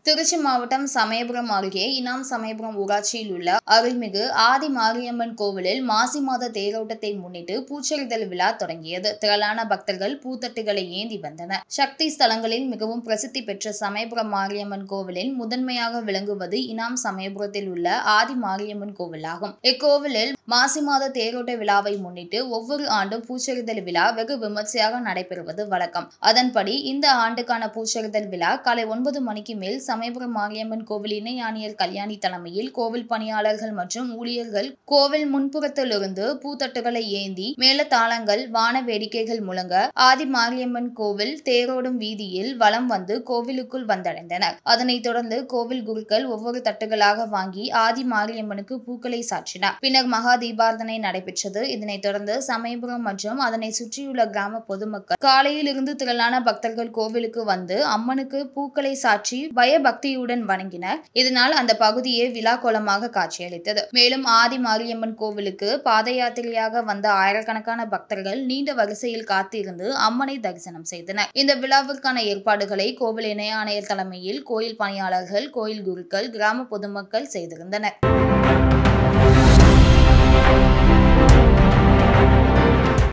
திருச்சி மாவட்டம் சமயபுரம் அருகே இனாம் சமயபுரம் ஊராட்சியில் உள்ள அருள்மிகு ஆதி மாரியம்மன் கோவிலில் மாசி மாத தேரோட்டத்தை முன்னிட்டு பூச்செறிதல் விழா தொடங்கியது திரளான பக்தர்கள் பூத்தட்டுகளை ஏந்தி வந்தனர் சக்தி ஸ்தலங்களில் மிகவும் பிரசித்தி பெற்ற சமயபுரம் மாரியம்மன் கோவிலின் முதன்மையாக விளங்குவது இனாம் சமயபுரத்தில் உள்ள ஆதி மாரியம்மன் கோவிலாகும் இக்கோவிலில் மாசி மாத தேரோட்ட விழாவை முன்னிட்டு ஒவ்வொரு ஆண்டும் பூச்செறிதல் விழா வெகு விமர்சையாக நடைபெறுவது வழக்கம் அதன்படி இந்த ஆண்டுக்கான பூச்செறிதல் விழா காலை ஒன்பது மணிக்கு மேல் சமயபுரம் மாரியம்மன் கோவில் இணை ஆணையர் கல்யாணி தலைமையில் கோவில் பணியாளர்கள் மற்றும் ஊழியர்கள் கோவில் முன்புறத்திலிருந்து பூத்தட்டுகளை ஏந்தி மேளதாளங்கள் வான வேடிக்கைகள் முழங்க ஆதி மாரியம்மன் கோவில் தேரோடும் வீதியில் வலம் வந்து கோவிலுக்குள் வந்தடைந்தனர் அதனைத் தொடர்ந்து கோவில் குருக்கள் ஒவ்வொரு தட்டுகளாக வாங்கி ஆதி மாரியம்மனுக்கு பூக்களை சாற்றினார் பின்னர் மகா தீபார்த்தனை நடைபெற்றது இதனைத் தொடர்ந்து சமயபுரம் மற்றும் அதனை சுற்றியுள்ள கிராம பொதுமக்கள் காலையில் இருந்து திரளான பக்தர்கள் கோவிலுக்கு வந்து அம்மனுக்கு பூக்களை சாற்றி பயபக்தியுடன் வணங்கினர் இதனால் அந்த பகுதியே விழா கோலமாக காட்சியளித்தது மேலும் ஆதி மாரியம்மன் கோவிலுக்கு பாத யாத்திரையாக வந்த ஆயிரக்கணக்கான பக்தர்கள் நீண்ட வரிசையில் காத்திருந்து அம்மனை தரிசனம் செய்தனர் இந்த விழாவிற்கான ஏற்பாடுகளை கோவில் இணை ஆணையர் தலைமையில் கோயில் பணியாளர்கள் கோயில் குருக்கள் கிராம பொதுமக்கள் செய்திருந்தனர்